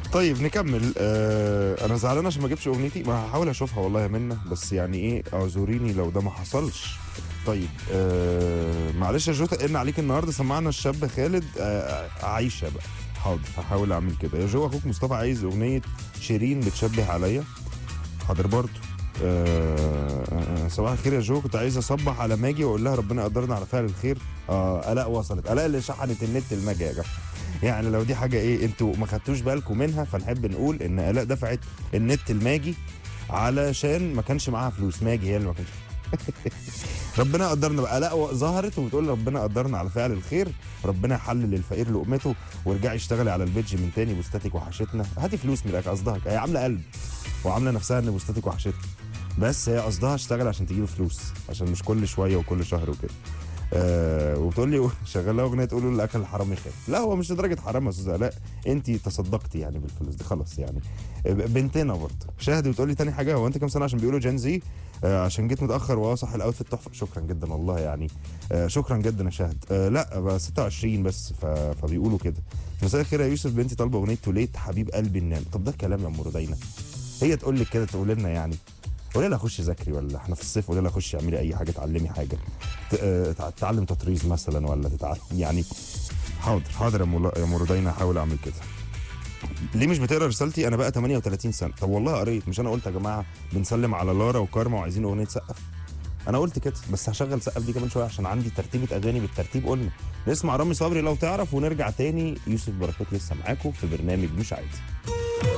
طيب نكمل آه انا زعلان عشان ما جبتش اغنيتي ما هحاول اشوفها والله يا منى بس يعني ايه اعذريني لو ده ما حصلش طيب آه معلش يا جوتا ان عليك النهارده سمعنا الشاب خالد آه عايشه بقى حاضر هحاول اعمل كده يا جو اخوك مصطفى عايز اغنيه شيرين بتشبه عليا حاضر برضه آه آه، صباح الخير يا جو كنت عايز اصبح على ماجي واقول لها ربنا يقدرنا على فعل الخير اه الاء وصلت الاء اللي شحنت النت الماجي يا جماعه يعني لو دي حاجه ايه انتوا ما خدتوش بالكم منها فنحب نقول ان الاء دفعت النت الماجي علشان ما كانش معاها فلوس ماجي هي اللي ما كانش ربنا قدرنا بقى الاء ظهرت وبتقول ربنا قدرنا على فعل الخير ربنا يحلل للفقير لقمته وارجعي اشتغلي على البيدج من تاني بوستاتك وحشتنا هاتي فلوس من الاخر قصدها هي عامله قلب وعامله نفسها ان بوستاتك وحشتنا بس هي قصدها اشتغل عشان تجيب فلوس عشان مش كل شويه وكل شهر وكده آه وبتقول لي شغال لها اغنيه تقول له الاكل الحرام يخاف لا هو مش لدرجه حرام يا استاذ الاء انت تصدقتي يعني بالفلوس دي خلاص يعني ب- بنتنا برضه شاهد بتقول لي تاني حاجه هو انت كام سنه عشان بيقولوا جين زي آه عشان جيت متاخر واه صح الاوتفيت تحفه شكرا جدا والله يعني آه شكرا جدا يا شاهد آه لا بقى 26 بس ف... فبيقولوا كده مساء الخير يا يوسف بنتي طالبه اغنيه توليت حبيب قلبي النام طب ده كلام يا ام رودينا هي تقول لك كده تقول لنا يعني قولي لها خشي ذاكري ولا احنا في الصيف قولي لها خشي اعملي اي حاجه اتعلمي حاجه ت- آه، تع- تتعلم تطريز مثلا ولا تتعلم يعني حاضر حاضر يا مولا- يا مرودينا هحاول اعمل كده ليه مش بتقرا رسالتي انا بقى 38 سنه طب والله قريت مش انا قلت يا جماعه بنسلم على لارا وكارما وعايزين اغنيه سقف انا قلت كده بس هشغل سقف دي كمان شويه عشان عندي ترتيبه اغاني بالترتيب قلنا نسمع رامي صبري لو تعرف ونرجع تاني يوسف بركات لسه معاكم في برنامج مش عادي